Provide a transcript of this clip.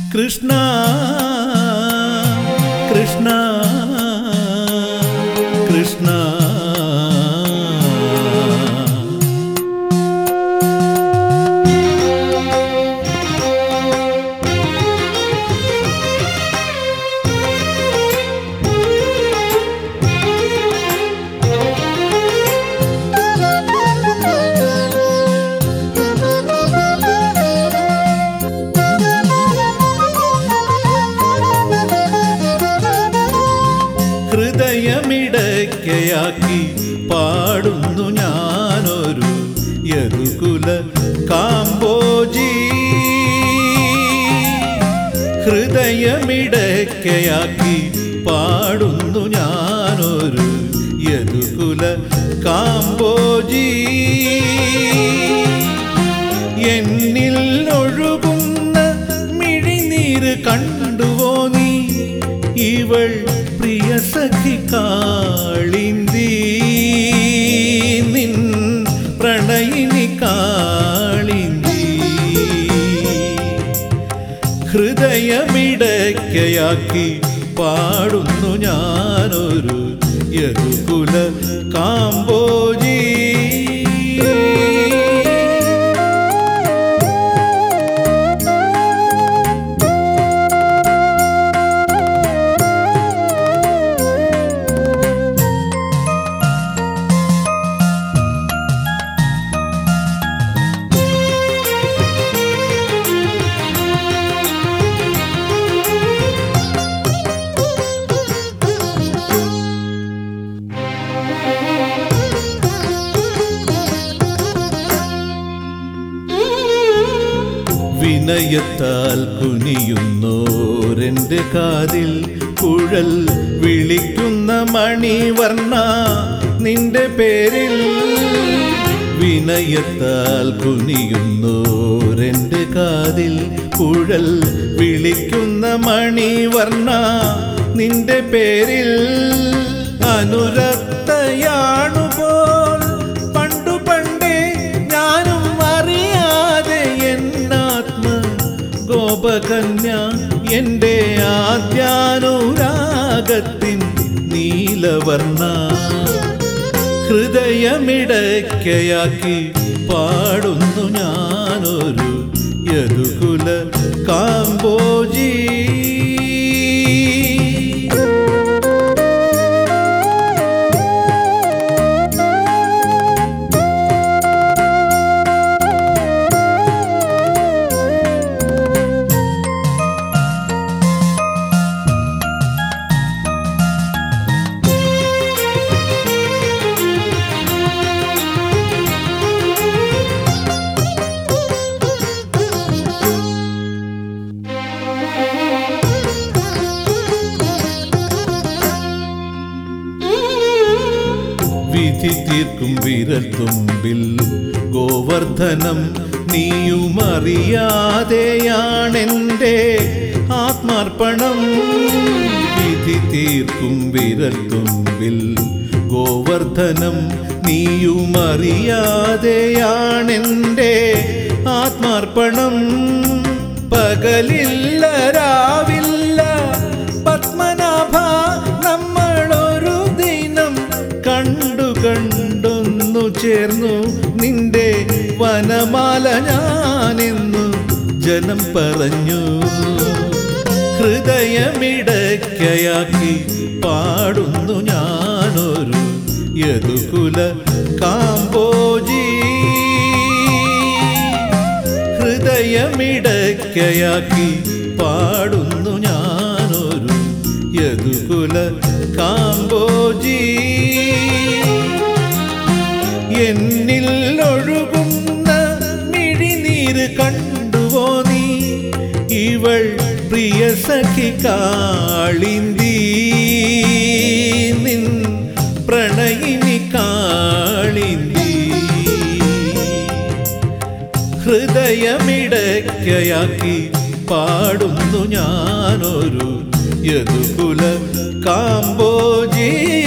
കൃഷ്ണ കൃഷ്ണ കൃഷ്ണ ഹൃദയമിടയ്ക്കയാക്കി പാടുന്നു ഞാനൊരു യദുകുല കാമ്പോജി ഹൃദയമിടയ്ക്കയാക്കി പാടുന്നു ഞാനൊരു യദുകുല കാമ്പോജി എന്നിൽ ഒഴുകുന്ന മിഴിനീര് കണ്ടുവോ നീ ഇവൾ പ്രിയ സഖി കാളിന്തി നിൻ പ്രണയിനി കാളിന്തി ഹൃദയമിടയ്ക്കയാക്കി പാടുന്നു ഞാനൊരു യദുകുല കാമ്പോജി വിനയത്താൽ കുനിയുന്നോരെന്റെ കാതിൽ കുഴൽ വിളിക്കുന്ന മണിവർണ്ണ നിന്റെ പേരിൽ വിനയത്താൽ കുനിയുന്നോരെന്റെ കാതിൽ കുഴൽ വിളിക്കുന്ന മണിവർണ്ണ നിന്റെ പേരിൽ അനുരക്തയാണുപോൽ പണ്ടു പണ്ടേ ഞാനും അറിയാതെ എന്നാത്മ ഗോപകന്യ എൻ്റെ ആദ്യാനുരാഗത്തിൻ നീലവർണ്ണ ഹൃദയമിടയ്ക്കയാക്കി പാടുന്നു ഞാനൊരു യദുകുല കാമ്പോജി വിധി തീർക്കും വിരൽ തുമ്പിൽ ഗോവർദ്ധനം നീയുമറിയാതെയാണെൻ്റെ ആത്മാർപ്പണം വിധി തീർക്കും വിരൽ തുമ്പിൽ ഗോവർദ്ധനം നീയുമറിയാതെയാണെൻ്റെ ആത്മാർപ്പണം പകലില്ല രാവില്ല പത്മനാഭ നമ്മളൊരു ദിനം കണ്ടു കണ്ടൊന്നു ചേർന്നു നിന്റെ വനമാല ഞാനെന്നു ജനം പറഞ്ഞു ഹൃദയമിടയ്ക്കയാക്കി പാടുന്നു ഞാനൊരു യദുകുല കാമ്പോജി ഹൃദയമിടയ്ക്കയാക്കി പാടുന്നു ഞാനൊരു യദുകുല കാമ്പോജി എന്നിൽ ഒഴുകുന്ന മിഴിനീര് കണ്ടുവോ നീ ഇവൾ പ്രിയ സഖി കാളിന്തി നിൻ പ്രണയിനി കാളിന്തി ഹൃദയമിടയ്ക്കയാക്കി പാടുന്നു ഞാനൊരു യദുകുല കാമ്പോജി